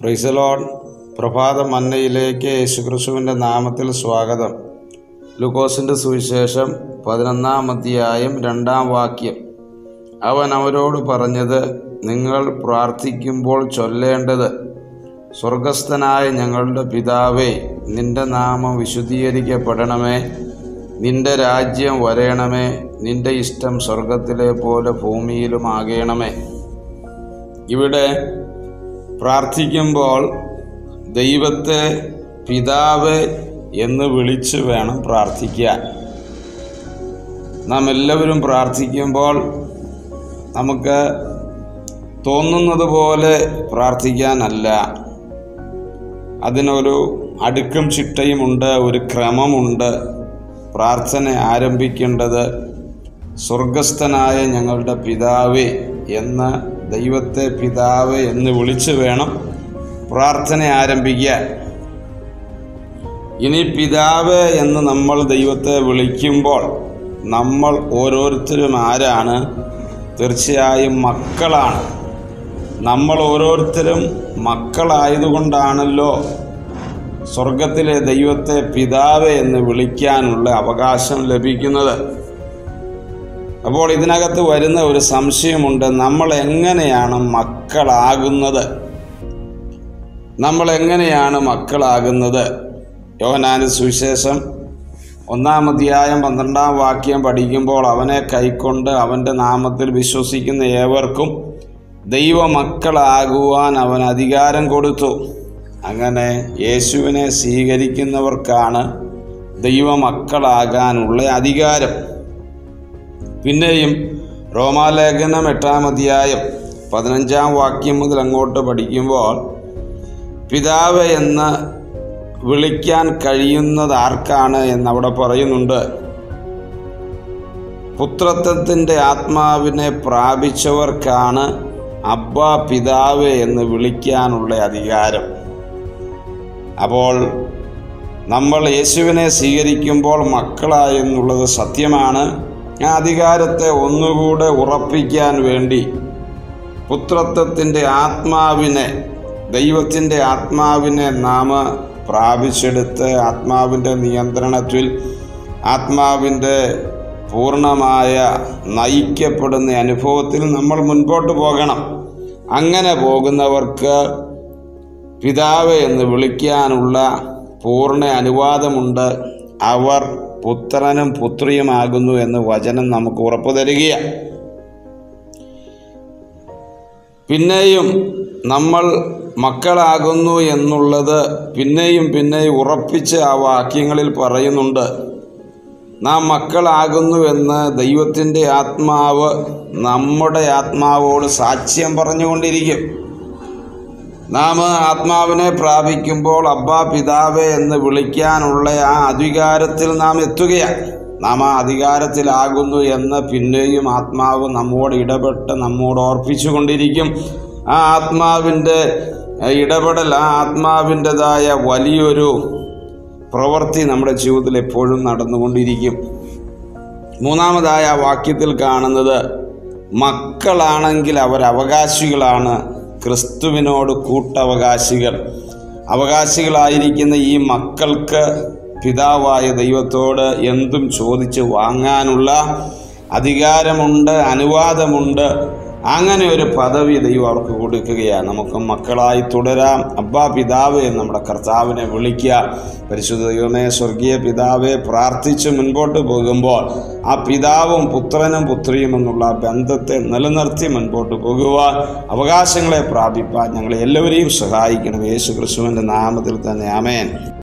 പ്രൈസലോൺ പ്രഭാത മന്നയിലേക്ക് യേശുക്രിസ്തുവിൻ്റെ നാമത്തിൽ സ്വാഗതം ലുക്കോസിൻ്റെ സുവിശേഷം പതിനൊന്നാം അധ്യായം രണ്ടാം വാക്യം അവൻ അവരോട് പറഞ്ഞത് നിങ്ങൾ പ്രാർത്ഥിക്കുമ്പോൾ ചൊല്ലേണ്ടത് സ്വർഗസ്ഥനായ ഞങ്ങളുടെ പിതാവേ നിന്റെ നാമം വിശുദ്ധീകരിക്കപ്പെടണമേ നിന്റെ രാജ്യം വരയണമേ നിന്റെ ഇഷ്ടം സ്വർഗത്തിലെ പോലെ ഭൂമിയിലും ആകണമേ ഇവിടെ പ്രാർത്ഥിക്കുമ്പോൾ ദൈവത്തെ പിതാവ് എന്ന് വിളിച്ച് വേണം പ്രാർത്ഥിക്കാൻ നാം എല്ലാവരും പ്രാർത്ഥിക്കുമ്പോൾ നമുക്ക് തോന്നുന്നത് പോലെ പ്രാർത്ഥിക്കാനല്ല അതിനൊരു അടുക്കും ചിട്ടയുമുണ്ട് ഒരു ക്രമമുണ്ട് പ്രാർത്ഥന ആരംഭിക്കേണ്ടത് സ്വർഗസ്ഥനായ ഞങ്ങളുടെ പിതാവേ എന്ന് ദൈവത്തെ പിതാവ് എന്ന് വിളിച്ച് വേണം പ്രാർത്ഥന ആരംഭിക്കാൻ ഇനി പിതാവ് എന്ന് നമ്മൾ ദൈവത്തെ വിളിക്കുമ്പോൾ നമ്മൾ ഓരോരുത്തരും ആരാണ് തീർച്ചയായും മക്കളാണ് നമ്മൾ ഓരോരുത്തരും മക്കളായതുകൊണ്ടാണല്ലോ സ്വർഗത്തിലെ ദൈവത്തെ പിതാവ് എന്ന് വിളിക്കാനുള്ള അവകാശം ലഭിക്കുന്നത് അപ്പോൾ ഇതിനകത്ത് വരുന്ന ഒരു സംശയമുണ്ട് നമ്മൾ എങ്ങനെയാണ് മക്കളാകുന്നത് നമ്മൾ എങ്ങനെയാണ് മക്കളാകുന്നത് യോഹനാന് സുവിശേഷം ഒന്നാം അധ്യായം പന്ത്രണ്ടാം വാക്യം പഠിക്കുമ്പോൾ അവനെ കൈക്കൊണ്ട് അവൻ്റെ നാമത്തിൽ വിശ്വസിക്കുന്ന ഏവർക്കും ദൈവമക്കളാകുവാൻ അവൻ അധികാരം കൊടുത്തു അങ്ങനെ യേശുവിനെ സ്വീകരിക്കുന്നവർക്കാണ് ദൈവമക്കളാകാനുള്ള അധികാരം പിന്നെയും റോമാലേഖനം എട്ടാം അധ്യായം പതിനഞ്ചാം വാക്യം മുതൽ അങ്ങോട്ട് പഠിക്കുമ്പോൾ പിതാവ് എന്ന് വിളിക്കാൻ കഴിയുന്നത് ആർക്കാണ് എന്നവിടെ പറയുന്നുണ്ട് പുത്രത്വത്തിൻ്റെ ആത്മാവിനെ പ്രാപിച്ചവർക്കാണ് അബ്ബ പിതാവ് എന്ന് വിളിക്കാനുള്ള അധികാരം അപ്പോൾ നമ്മൾ യേശുവിനെ സ്വീകരിക്കുമ്പോൾ മക്കളായെന്നുള്ളത് സത്യമാണ് ആ അധികാരത്തെ ഒന്നുകൂടെ ഉറപ്പിക്കാൻ വേണ്ടി പുത്രത്വത്തിൻ്റെ ആത്മാവിനെ ദൈവത്തിൻ്റെ ആത്മാവിനെ നാം പ്രാപിച്ചെടുത്ത് ആത്മാവിൻ്റെ നിയന്ത്രണത്തിൽ ആത്മാവിൻ്റെ പൂർണ്ണമായ നയിക്കപ്പെടുന്ന അനുഭവത്തിൽ നമ്മൾ മുൻപോട്ട് പോകണം അങ്ങനെ പോകുന്നവർക്ക് പിതാവ് എന്ന് വിളിക്കാനുള്ള പൂർണ്ണ അനുവാദമുണ്ട് അവർ പുത്രനും പുത്രിയുമാകുന്നു എന്ന് വചനം നമുക്ക് ഉറപ്പു തരികയാണ് പിന്നെയും നമ്മൾ മക്കളാകുന്നു എന്നുള്ളത് പിന്നെയും പിന്നെയും ഉറപ്പിച്ച് ആ വാക്യങ്ങളിൽ പറയുന്നുണ്ട് നാം മക്കളാകുന്നു എന്ന് ദൈവത്തിൻ്റെ ആത്മാവ് നമ്മുടെ ആത്മാവോട് സാക്ഷ്യം പറഞ്ഞുകൊണ്ടിരിക്കും നാം ആത്മാവിനെ പ്രാപിക്കുമ്പോൾ അബ്ബാ പിതാവേ എന്ന് വിളിക്കാനുള്ള ആ അധികാരത്തിൽ നാം എത്തുകയാണ് നാം ആ അധികാരത്തിലാകുന്നു എന്ന് പിന്നെയും ആത്മാവ് നമ്മോട് ഇടപെട്ട് നമ്മോട് ഓർപ്പിച്ചു കൊണ്ടിരിക്കും ആ ആത്മാവിൻ്റെ ഇടപെടൽ ആ ആത്മാവിൻ്റെതായ വലിയൊരു പ്രവൃത്തി നമ്മുടെ ജീവിതത്തിൽ എപ്പോഴും നടന്നുകൊണ്ടിരിക്കും മൂന്നാമതായ വാക്യത്തിൽ കാണുന്നത് മക്കളാണെങ്കിൽ അവർ അവകാശികളാണ് ക്രിസ്തുവിനോട് കൂട്ടവകാശികൾ അവകാശികളായിരിക്കുന്ന ഈ മക്കൾക്ക് പിതാവായ ദൈവത്തോട് എന്തും ചോദിച്ച് വാങ്ങാനുള്ള അധികാരമുണ്ട് അനുവാദമുണ്ട് അങ്ങനെ ഒരു പദവി ദൈവം അവർക്ക് കൊടുക്കുകയാണ് നമുക്ക് മക്കളായി തുടരാം അബ്ബാ പിതാവ് എന്ന് നമ്മുടെ കർത്താവിനെ വിളിക്കുക പരിശുദ്ധ ദൈവമേ സ്വർഗീയ പിതാവെ പ്രാർത്ഥിച്ച് മുൻപോട്ട് പോകുമ്പോൾ ആ പിതാവും പുത്രനും പുത്രിയും എന്നുള്ള ബന്ധത്തെ നിലനിർത്തി മുൻപോട്ട് പോകുവാൻ അവകാശങ്ങളെ പ്രാപിപ്പാൻ ഞങ്ങളെ എല്ലാവരെയും സഹായിക്കണം യേശു ക്രിസ്തുവിൻ്റെ നാമത്തിൽ തന്നെ ആമേൻ